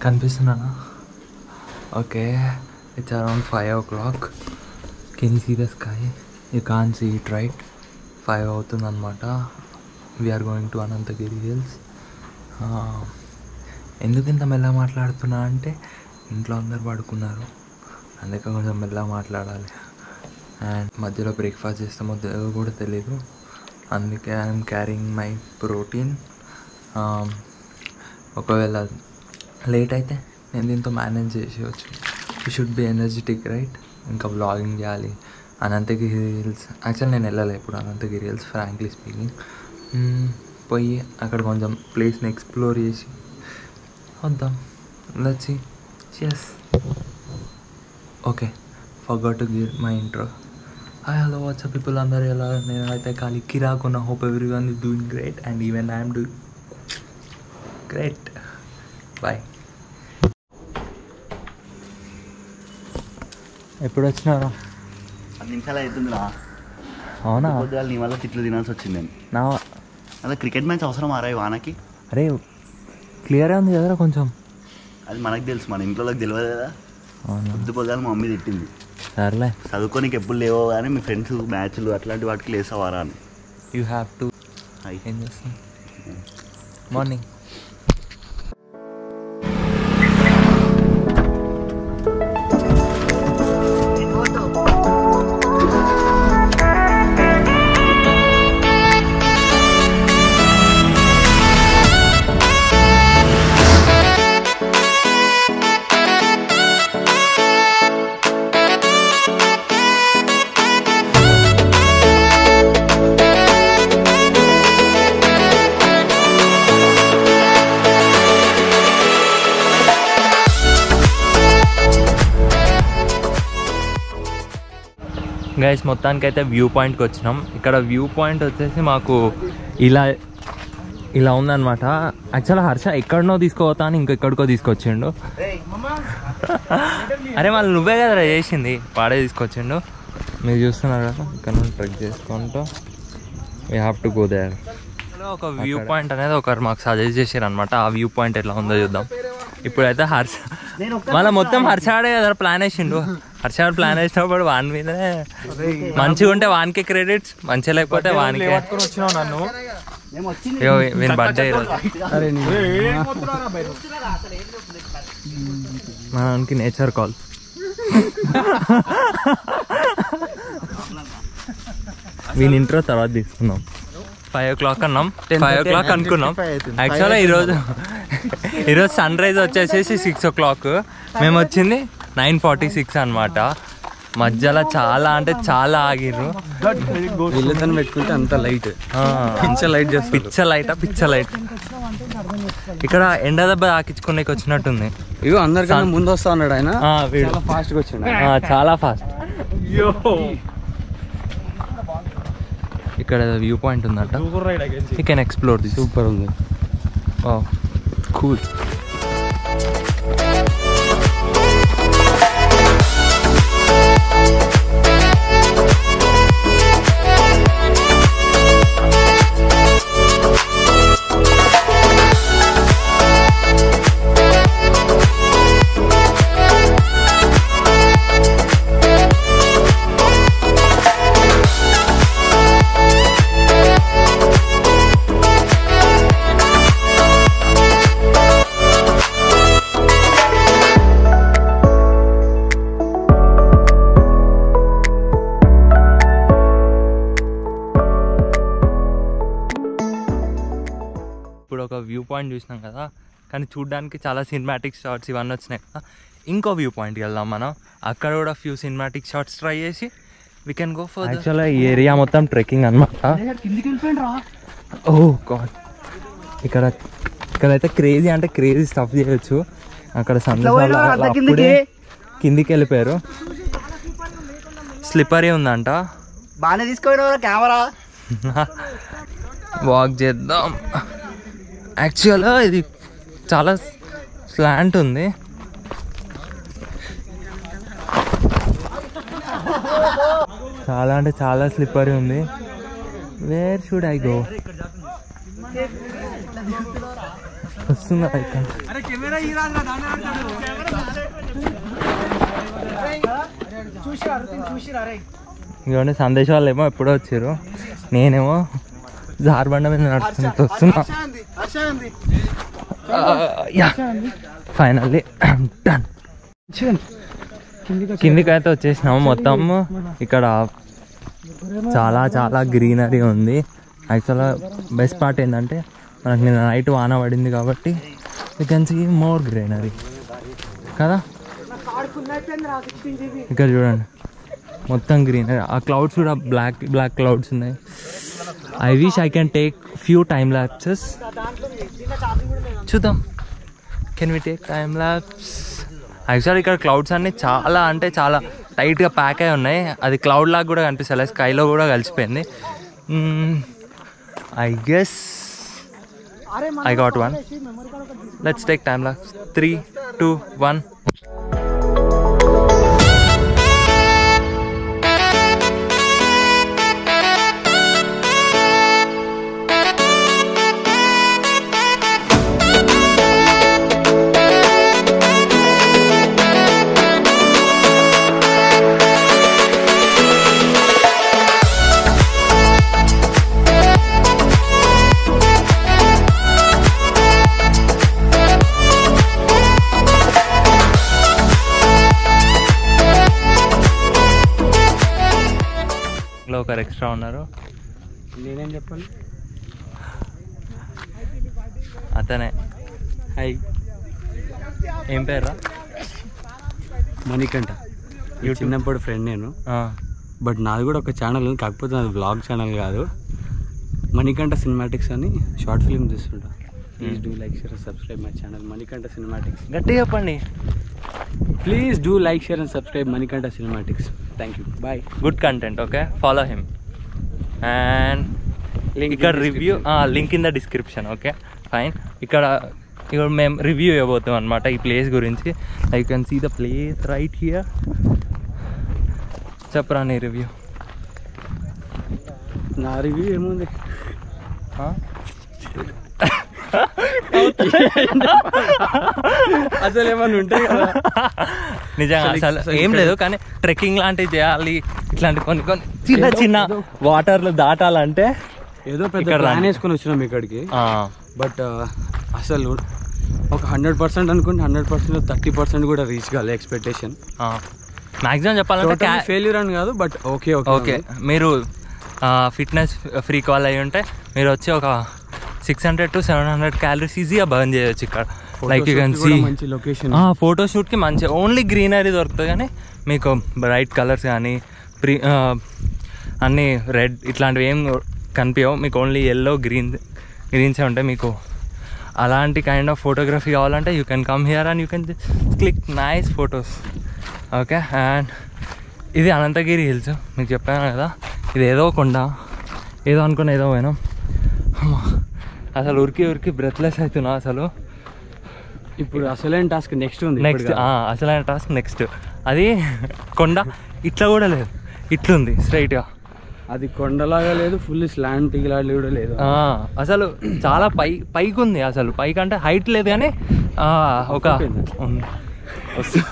కనిపిస్తున్నానా okay it's around five o'clock can see the sky you can see it right five అవుతుంది అనమాట we're going to Ananthagiri hills ఎందుకు ఇంత మెల్లగా మాట్లాడుతున్నా అంటే ఇంట్లో అందరు పడుకున్నారు అందుకే కొంచెం మెల్లగా మాట్లాడాలి అండ్ మధ్యలో బ్రేక్ఫాస్ట్ చేస్తామో తె- కూడా తెలీదు అందుకే ఐఎమ్ క్యారింగ్ మై ప్రోటీన్ ఒకవేళ లేట్ అయితే నేను దీంతో మేనేజ్ చేసేయచ్చు you should be energetic right ఇంకా బ్లాగింగ్ చేయాలి అనంతగిరి హిల్స్ యాక్చువల్ నేను వెళ్ళాలి ఇప్పుడు అనంతగిరి హిల్స్ ఫ్రాంక్లీ స్పీకింగ్ పోయి అక్కడ కొంచెం ప్లేస్ని ఎక్స్ప్లోర్ చేసి వద్దాం Lacchi yes okay forgot to give my intro hi hello what's up people అందరూ ఎలా నేను అయితే ఖాళీ కిరాకున్న hope everyone is doing great and even I'm do great bye ఎప్పుడు వచ్చినారా పది నిమిషాలు అవుతుందిరా అవునా పొద్దుగాల నీ వల్ల తిట్లు తినాల్సి వచ్చింది నేను నా అదే క్రికెట్ మ్యాచ్ అవసరం ఆరా ఈ వానకి అరే క్లియర్గా ఉంది కదరా కొంచెం అది మనకు తెలుసు మన ఇంట్లోకి తెలియదు కదా అవునా పొద్దు పొద్దుగాల మా మమ్మీ తిట్టింది సర్లే చదువుకోనికి ఎప్పుడు లేవో కానీ మీ ఫ్రెండ్స్ మ్యాచ్లు అట్లాంటి వాటికి లేసావారా అని యూ హ్యావ్ టు హాయ్ ఏం చేస్తాం మార్నింగ్ గైస్ మొత్తానికి అయితే వ్యూ పాయింట్కి వచ్చినాం ఇక్కడ వ్యూ పాయింట్ వచ్చేసి మాకు ఇలా ఇలా ఉందన్నమాట యాక్చువల్గా హర్ష ఎక్కడనో తీసుకోపోతా అని ఇంకెక్కడికో తీసుకొచ్చిండు అరే మళ్ళీ నువ్వే కదరా చేసింది వాడే తీసుకొచ్చిండు మీరు చూస్తున్నారు కదా ఇక్కడ నుండి ట్రెక్ చేసుకుంటూ we have to go there ఒక వ్యూ పాయింట్ అనేది ఒకరు మాకు సజెస్ట్ చేశారు అనమాట ఆ వ్యూ పాయింట్ ఎట్లా ఉందో చూద్దాం ఇప్పుడైతే హర్ష మళ్ళీ మొత్తం హర్షాడే కదా ప్లాన్ వేసిండు హర్షాడు ప్లాన్ వేసినప్పుడు వాని మీదనే మంచిగా ఉంటే వానికే క్రెడిట్స్ మంచిగా లేకపోతే వానికే వచ్చినావు నన్ను అయ్యో వీని బర్త్డే మనకి నేచర్ కాల్ వీని ఇంట్రో తర్వాత తీసుకున్నాం ఫైవ్ ఓ క్లాక్ అన్నాం ఫైవ్ ఓ క్లాక్ అనుకున్నాం యాక్చువల్గా ఈరోజు ఈరోజు సన్ రైజ్ వచ్చేసేసి సిక్స్ ఓ క్లాక్ మేము వచ్చింది నైన్ ఫార్టీ సిక్స్ అనమాట మధ్యలో చాలా అంటే చాలా ఆగిర్రు వీళ్ళతో పెట్టుకుంటే అంత లైట్ ఆ, పిచ్చ లైట్ చేస్తారు పిచ్చ లైటా పిచ్చ లైట్ ఇక్కడ ఎండ దెబ్బ తాకించుకునేకి వచ్చినట్టుంది ఇగో అందరికన్నా ముందు వస్తా ఉన్నాడు ఆయన ఆ, వీడు చాలా ఫాస్ట్ గా వచ్చిండు ఆ, చాలా ఫాస్ట్ ఇక్కడ వ్యూ పాయింట్ ఉందట you can explore this super ఉంది కూల్ ఇప్పుడు ఒక వ్యూ పాయింట్ చూసినాం కదా కానీ చూడడానికి చాలా సినిమాటిక్ షార్ట్స్ ఇవన్నీ వచ్చినాయి కదా ఇంకో వ్యూ పాయింట్కి వెళ్దాం మనం అక్కడ కూడా ఫ్యూ సినిమాటిక్ షార్ట్స్ ట్రై చేసి వీ కెన్ గో ఫర్ యాక్చువల్గా ఈ ఏరియా మొత్తం ట్రెక్కింగ్ అనమాట ఓ గాడ్ ఇక్కడ ఇక్కడైతే క్రేజీ అంటే క్రేజీ స్టఫ్ చేయొచ్చు అక్కడ సందేశాలు అప్పుడే కిందికి వెళ్ళిపోయారు స్లిప్పరీ ఉందంట బాగానే తీసుకోవడం కెమెరా వాక్ చేద్దాం యాక్చువల్గా ఇది చాలా స్లాంట్ ఉంది చాలా అంటే చాలా స్లిప్పరీ ఉంది వేర్ షుడ్ ఐ గో వస్తుంది ఇక్కడ ఇదిగోండి సందేశ్ వాళ్ళు ఏమో ఎప్పుడో వచ్చారు నేనేమో జార్బండ మీద నడుచుకుంటూ వస్తున్నా యా ఫైనల్లీ డన్ కిందికి అయితే వచ్చేసినాము మొత్తం ఇక్కడ చాలా చాలా గ్రీనరీ ఉంది యాక్చువల్గా బెస్ట్ పార్ట్ ఏంటంటే మనకి నిన్న నైట్ వాన పడింది కాబట్టి you can see more greenery కదా ఇక్కడ చూడండి మొత్తం గ్రీనరీ ఆ క్లౌడ్స్ కూడా బ్లాక్ బ్లాక్ క్లౌడ్స్ ఉన్నాయి I wish I can take few time lapses చూద్దాం can we take time lapse actual ఇక్కడ క్లౌడ్స్ అన్నీ చాలా అంటే చాలా టైట్గా ప్యాక్ అయి ఉన్నాయి అది క్లౌడ్ లాగా కూడా కనిపిస్తలేదు స్కైలో కూడా కలిసిపోయింది I guess I got one let's take time lapse three two one లో ఒకరు ఎక్స్ట్రా ఉన్నారు నేనేం చెప్పాలి అతనే హాయ్ ఏం పేరా మణికంఠ ఈ YouTube. చిన్నప్పుడు ఫ్రెండ్ నేను బట్ నాది కూడా ఒక ఛానల్ ఉంది కాకపోతే నాది బ్లాగ్ ఛానల్ కాదు మణికంఠ సినిమాటిక్స్ అని షార్ట్ ఫిల్మ్ తీస్తుంటా please do like share subscribe my channel Manikanta cinematics గట్టిగా చెప్పండి please do like share and subscribe Manikanta cinematics thank you bye good content okay follow him and Link in ఇక్కడ description. Review link in the description okay fine ఇక్కడ ఇక్కడ మేము review ఇవ్వబోతాం అనమాట ఈ place గురించి I can see the place right here చెప్పరా నీ రివ్యూ నా రివ్యూ ఏముంది అసలు ఏమన్నా ఉంటాయి కదా నిజంగా అసలు అసలు అసలు ఏం ఇక్కడ- లేదు కానీ ట్రెక్కింగ్ లాంటివి చేయాలి ఇట్లాంటి కొన్ని కొన్ని చిన్న చిన్న వాటర్లు దాటాలంటే ఏదో పెద్ద ఇక్కడ ప్లాన్ రండి. వేసుకొని వచ్చినాం ఇక్కడికి ఆ, బట్ అసలు ఒక హండ్రెడ్ పర్సెంట్ అనుకుంటే హండ్రెడ్ పర్సెంట్ థర్టీ పర్సెంట్ కూడా రీచ్ కాలే ఎక్స్పెక్టేషన్ ఆ. మాక్సిమం చెప్పాలంటే క్యా- ఫెయిల్యూర్ అని కాదు బట్ ఓకే ఓకే ఓకే మీరు ఫిట్నెస్ ఫ్రీ కాల్ అయ్యి ఉంటే మీరు వచ్చి ఒక six hundred to seven hundred calories ఈజీగా బర్న్ చేయొచ్చు ఇక్కడ లైక్ యూ కెన్ సీ మంచి లొకేషన్ ఫోటోషూట్కి మంచి ఓన్లీ గ్రీనరీ దొరుకుతుంది కానీ మీకు బ్రైట్ కలర్స్ కానీ ప్రీ అన్నీ రెడ్ ఇట్లాంటివి ఏం కనిపించవు మీకు ఓన్లీ ఎల్లో గ్రీన్ గ్రీన్సే ఉంటాయి మీకు అలాంటి కైండ్ ఆఫ్ ఫోటోగ్రఫీ కావాలంటే you can come here and you can click nice photos okay and ఇది అనంతగిరి హిల్స్ మీకు చెప్పాను కదా ఇది ఏదో కొండ ఏదో అనుకుని ఏదో పోయినాం అమ్మా. అసలు ఉరికి ఉరికి బ్రెత్లెస్ అవుతున్నా అసలు ఇప్పుడు అసలైన టాస్క్ నెక్స్ట్ ఉంది నెక్స్ట్ అసలైన టాస్క్ నెక్స్ట్ అది కొండ ఇట్లా కూడా లేదు ఇట్లుంది స్ట్రైట్గా అది కొండలాగా లేదు ఫుల్ స్లాంట్ ఇలాంటి కూడా లేదు అసలు చాలా పై పైకి ఉంది అసలు పైకి అంటే హైట్ లేదు కానీ ఆ, ఒక అయిపోయిందా? ఉంది. వస్తు-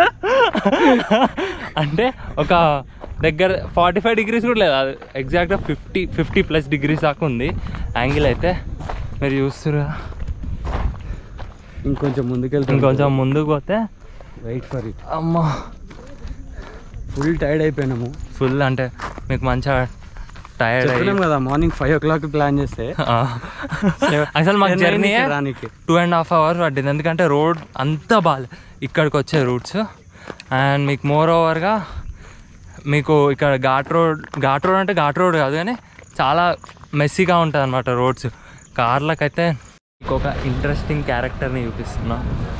అంటే ఒక దగ్గర ఫార్టీ ఫైవ్ డిగ్రీస్ కూడా లేదు అది ఎగ్జాక్ట్గా ఫిఫ్టీ ఫిఫ్టీ ప్లస్ డిగ్రీస్ దాకా ఉంది యాంగిల్ అయితే మీరు చూస్తున్నారు కదా. ఇంకొంచెం ముందుకెళ్తాం ఇంకొంచెం ముందుకు పోతే వెయిట్ ఫర్ ఇట్ అమ్మా ఫుల్ టైర్డ్ అయిపోయినాము ఫుల్ అంటే మీకు మంచిగా టైర్డ్ అయ్యి చెప్పినాం కదా morning five o'clock plan చేస్తే ఆ. అసలు మాకు 10 జర్నీ అయింది రానీకి. టూ అండ్ హాఫ్ అవర్స్ పట్టింది ఎందుకంటే రోడ్ అంతా బాగాలేదు ఇక్కడికి వచ్చే రూట్స్ అండ్ మీకు మోర్ ఓవర్గా మీకు ఇక్కడ ఘాట్ రోడ్ ఘాట్ రోడ్ అంటే ఘాట్ రోడ్ కాదు కానీ చాలా మెస్సీగా ఉంటుంది అనమాట రోడ్స్ కార్లకైతే మీకు ఒక ఇంట్రెస్టింగ్ క్యారెక్టర్ని చూపిస్తున్నా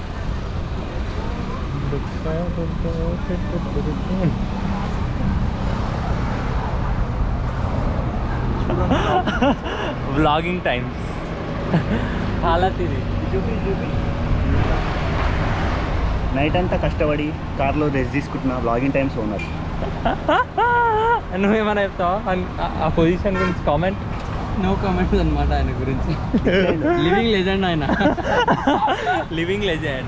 వ్లాగింగ్ టైమ్స్ హాలత్ ఇది నైట్ అంతా కష్టపడి కార్లో రెస్ట్ తీసుకుంటున్నా బ్లాగింగ్ టైమ్స్ ఓనర్ నువ్వేమైనా చెప్తావా అన్- ఆ- ఆ పొజిషన్ గురించి కామెంట్ నో కామెంట్స్ అనమాట ఆయన గురించి లివింగ్ లెజెండ్ ఆయన లివింగ్ లెజెండ్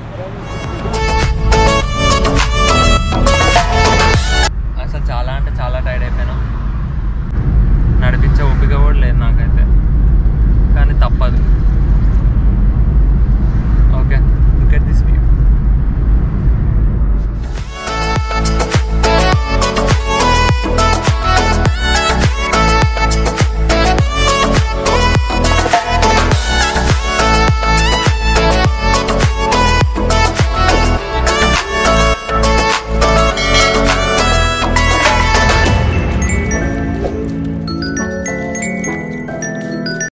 అసలు చాలా అంటే చాలా టైర్డ్ అయిపోయినా నడిపించే ఓపిక కూడా లేదు నాకైతే కానీ తప్పదు